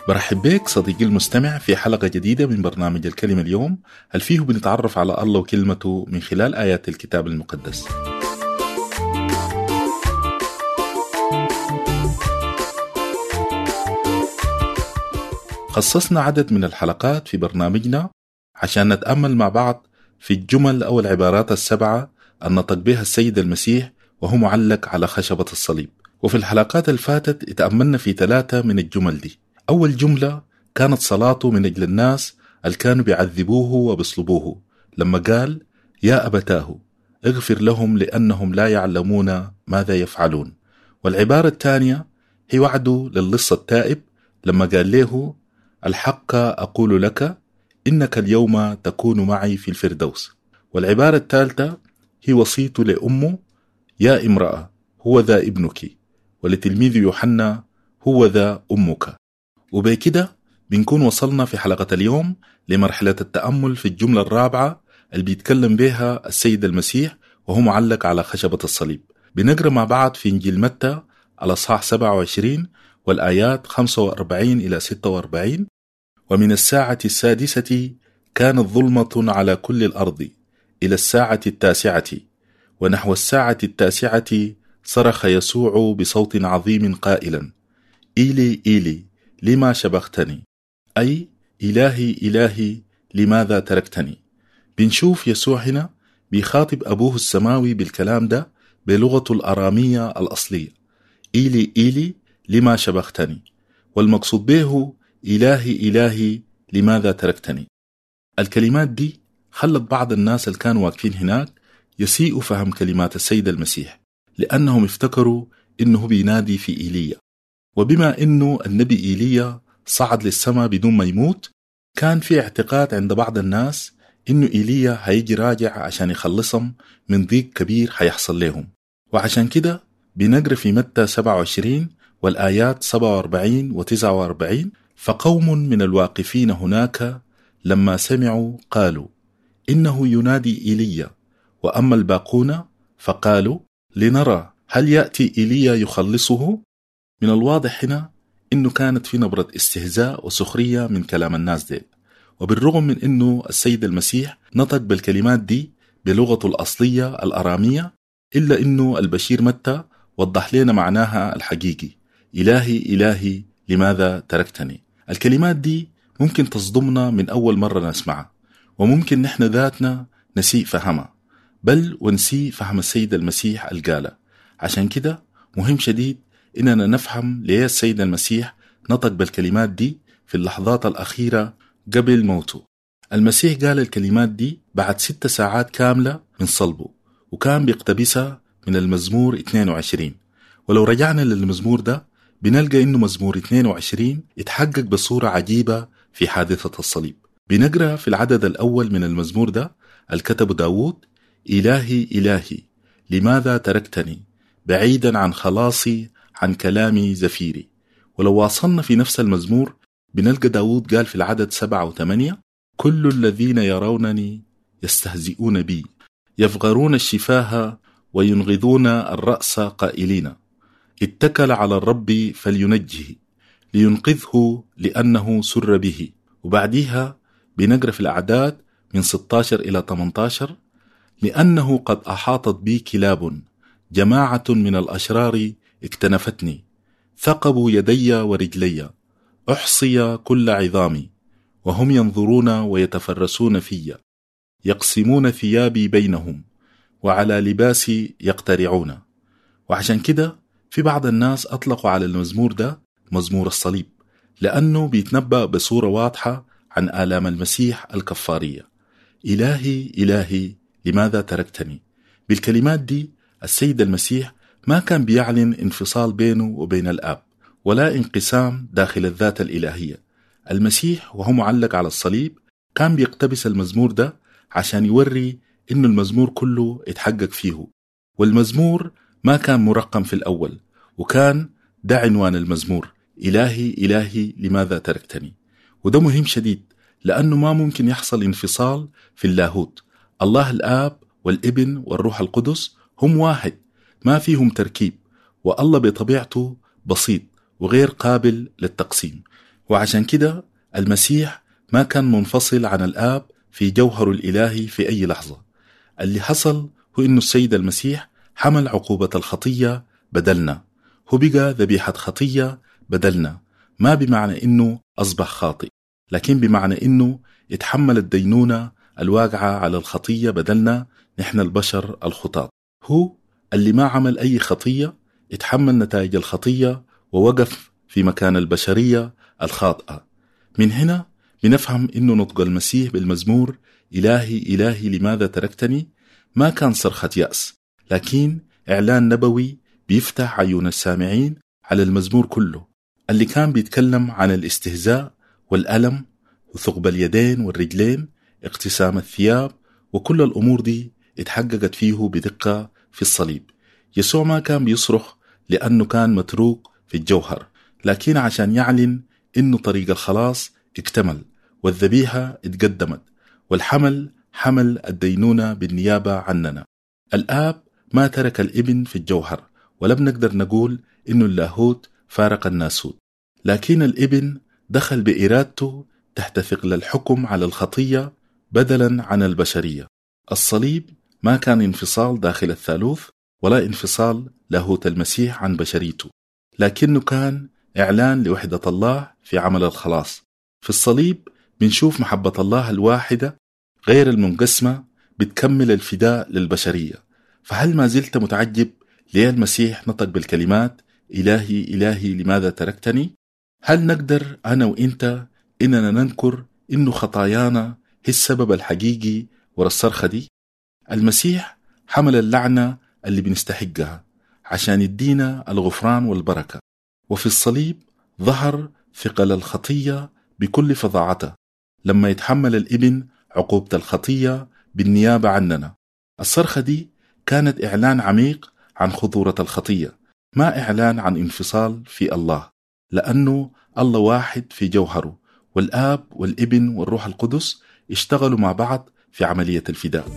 برحب بك صديقي المستمع في حلقة جديدة من برنامج الكلمة اليوم هل فيه بنتعرف على الله وكلمته من خلال آيات الكتاب المقدس خصصنا عدد من الحلقات في برنامجنا عشان نتأمل مع بعض في الجمل أو العبارات السبعة النطق بها السيد المسيح وهو معلق على خشبة الصليب وفي الحلقات الفاتت اتأملنا في ثلاثة من الجمل دي أول جملة كانت صلاته من أجل الناس اللي كانوا بيعذبوه وبيصلبوه لما قال يا أبتاه اغفر لهم لأنهم لا يعلمون ماذا يفعلون والعبارة الثانية هي وعده للص التائب لما قال له الحق أقول لك إنك اليوم تكون معي في الفردوس والعبارة الثالثة هي وصيته لأمه يا امرأة هو ذا ابنك ولتلميذ يوحنا هو ذا أمك وبكده بنكون وصلنا في حلقة اليوم لمرحلة التأمل في الجملة الرابعة اللي بيتكلم بها السيد المسيح وهو معلق على خشبة الصليب بنقرأ مع بعض في إنجيل متى الأصحاح 27 والآيات 45 إلى 46 ومن الساعة السادسة كانت ظلمة على كل الأرض إلى الساعة التاسعة ونحو الساعة التاسعة صرخ يسوع بصوت عظيم قائلا إيلي إيلي لما شبختني أي إلهي إلهي لماذا تركتني بنشوف يسوع هنا بيخاطب أبوه السماوي بالكلام ده بلغته الأرامية الأصلية إيلي إيلي لما شبختني والمقصود به إلهي إلهي لماذا تركتني الكلمات دي خلت بعض الناس اللي كانوا واقفين هناك يسيئوا فهم كلمات السيد المسيح لأنهم افتكروا إنه بينادي في إيليا وبما إنه النبي إيليا صعد للسماء بدون ما يموت كان في اعتقاد عند بعض الناس إنه إيليا هيجي راجع عشان يخلصهم من ضيق كبير هيحصل لهم وعشان كده بنقرأ في متى 27 والآيات 47 و 49 فقوم من الواقفين هناك لما سمعوا قالوا إنه ينادي إيليا وأما الباقون فقالوا لنرى هل يأتي إيليا يخلصه من الواضح هنا إنه كانت في نبرة استهزاء وسخرية من كلام الناس ديل وبالرغم من إنه السيد المسيح نطق بالكلمات دي بلغته الأصلية الأرامية إلا إنه البشير متى وضح لنا معناها الحقيقي إلهي إلهي لماذا تركتني الكلمات دي ممكن تصدمنا من أول مرة نسمعها وممكن نحن ذاتنا نسيء فهمها بل ونسيء فهم السيد المسيح القالة عشان كده مهم شديد إننا نفهم ليه السيد المسيح نطق بالكلمات دي في اللحظات الأخيرة قبل موته المسيح قال الكلمات دي بعد ست ساعات كاملة من صلبه وكان بيقتبسها من المزمور 22 ولو رجعنا للمزمور ده بنلقى إنه مزمور 22 اتحقق بصورة عجيبة في حادثة الصليب بنقرأ في العدد الأول من المزمور ده الكتب داود إلهي إلهي لماذا تركتني بعيدا عن خلاصي عن كلامي زفيري ولو واصلنا في نفس المزمور بنلقى داود قال في العدد سبعة وثمانية كل الذين يرونني يستهزئون بي يفغرون الشفاه وينغضون الرأس قائلين اتكل على الرب فلينجه لينقذه لأنه سر به وبعديها بنقرأ في الأعداد من 16 إلى 18 لأنه قد أحاطت بي كلاب جماعة من الأشرار اكتنفتني ثقبوا يدي ورجلي أحصي كل عظامي وهم ينظرون ويتفرسون في يقسمون ثيابي بينهم وعلى لباسي يقترعون وعشان كده في بعض الناس أطلقوا على المزمور ده مزمور الصليب لأنه بيتنبأ بصورة واضحة عن آلام المسيح الكفارية إلهي إلهي لماذا تركتني بالكلمات دي السيد المسيح ما كان بيعلن انفصال بينه وبين الآب ولا انقسام داخل الذات الإلهية المسيح وهو معلق على الصليب كان بيقتبس المزمور ده عشان يوري إنه المزمور كله اتحقق فيه والمزمور ما كان مرقم في الأول وكان ده عنوان المزمور إلهي إلهي لماذا تركتني وده مهم شديد لأنه ما ممكن يحصل انفصال في اللاهوت الله الآب والابن والروح القدس هم واحد ما فيهم تركيب والله بطبيعته بسيط وغير قابل للتقسيم وعشان كده المسيح ما كان منفصل عن الآب في جوهر الإلهي في أي لحظة اللي حصل هو إنه السيد المسيح حمل عقوبة الخطية بدلنا هو بقى ذبيحة خطية بدلنا ما بمعنى إنه أصبح خاطئ لكن بمعنى إنه يتحمل الدينونة الواقعة على الخطية بدلنا نحن البشر الخطاة هو اللي ما عمل أي خطية يتحمل نتائج الخطية ووقف في مكان البشرية الخاطئة من هنا بنفهم إنه نطق المسيح بالمزمور إلهي إلهي لماذا تركتني ما كان صرخة يأس لكن إعلان نبوي بيفتح عيون السامعين على المزمور كله اللي كان بيتكلم عن الاستهزاء والألم وثقب اليدين والرجلين اقتسام الثياب وكل الأمور دي اتحققت فيه بدقة في الصليب يسوع ما كان بيصرخ لأنه كان متروك في الجوهر لكن عشان يعلن إنه طريق الخلاص اكتمل والذبيحة اتقدمت والحمل حمل الدينونة بالنيابة عننا الآب ما ترك الابن في الجوهر ولم نقدر نقول إنه اللاهوت فارق الناسوت لكن الابن دخل بإرادته تحت ثقل الحكم على الخطية بدلا عن البشرية الصليب ما كان انفصال داخل الثالوث ولا انفصال لاهوت المسيح عن بشريته لكنه كان إعلان لوحدة الله في عمل الخلاص في الصليب بنشوف محبة الله الواحدة غير المنقسمة بتكمل الفداء للبشرية فهل ما زلت متعجب ليه المسيح نطق بالكلمات إلهي إلهي لماذا تركتني؟ هل نقدر أنا وإنت إننا ننكر إنه خطايانا هي السبب الحقيقي ورا الصرخة دي؟ المسيح حمل اللعنة اللي بنستحقها عشان يدينا الغفران والبركة وفي الصليب ظهر ثقل الخطية بكل فظاعته لما يتحمل الابن عقوبة الخطية بالنيابة عننا الصرخة دي كانت إعلان عميق عن خطورة الخطية ما إعلان عن انفصال في الله لأنه الله واحد في جوهره والآب والابن والروح القدس اشتغلوا مع بعض في عملية الفداء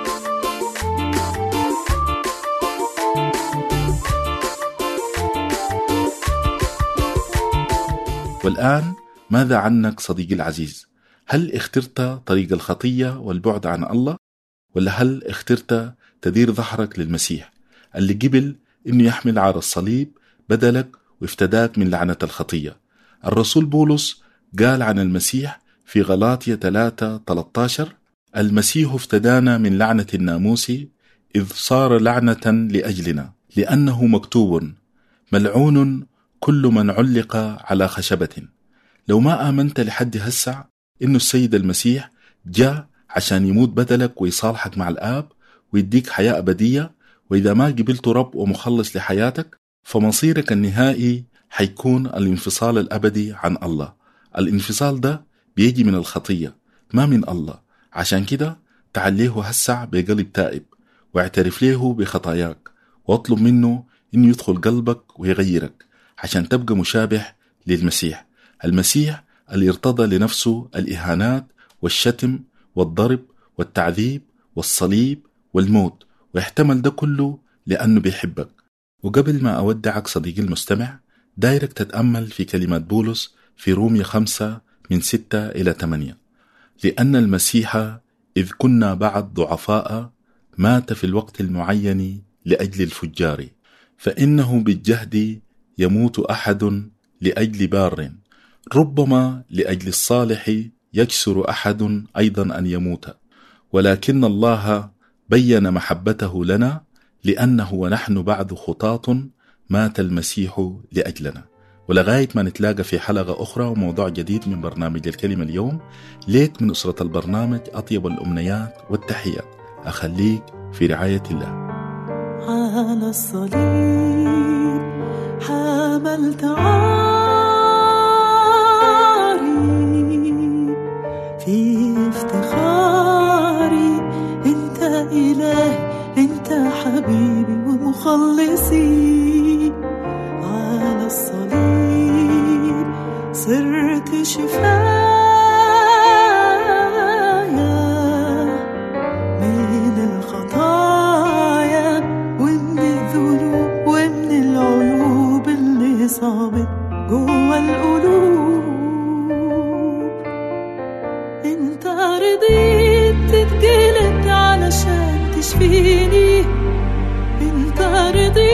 والآن ماذا عنك صديقي العزيز؟ هل اخترت طريق الخطية والبعد عن الله؟ ولا هل اخترت تدير ظهرك للمسيح اللي قبل انه يحمل عار الصليب بدلك وافتداك من لعنة الخطية الرسول بولس قال عن المسيح في غلاطية 3 13 المسيح افتدانا من لعنة الناموس إذ صار لعنة لأجلنا لأنه مكتوب ملعون كل من علق على خشبة لو ما آمنت لحد هسع إنه السيد المسيح جاء عشان يموت بدلك ويصالحك مع الآب ويديك حياة أبدية وإذا ما قبلت رب ومخلص لحياتك فمصيرك النهائي حيكون الانفصال الأبدي عن الله الانفصال ده بيجي من الخطية ما من الله عشان كده تعليه هسع بقلب تائب واعترف له بخطاياك واطلب منه انه يدخل قلبك ويغيرك عشان تبقى مشابه للمسيح المسيح اللي ارتضى لنفسه الإهانات والشتم والضرب والتعذيب والصليب والموت ويحتمل ده كله لأنه بيحبك وقبل ما أودعك صديقي المستمع دايرك تتأمل في كلمات بولس في رومية خمسة من ستة إلى ثمانية لأن المسيح إذ كنا بعد ضعفاء مات في الوقت المعين لأجل الفجار فإنه بالجهد يموت أحد لأجل بار ربما لأجل الصالح يجسر أحد أيضا أن يموت ولكن الله بين محبته لنا لأنه ونحن بعد خطاة مات المسيح لأجلنا ولغاية ما نتلاقى في حلقة أخرى وموضوع جديد من برنامج الكلمة اليوم ليك من أسرة البرنامج أطيب الأمنيات والتحيات أخليك في رعاية الله على الصليب حملت عاري في افتخاري انت الهي انت حبيبي ومخلصي على الصليب صرت شفايا من الخطايا ومن الذنوب ومن العيوب اللي صابت جوا القلوب تعيش فيني انت رضيت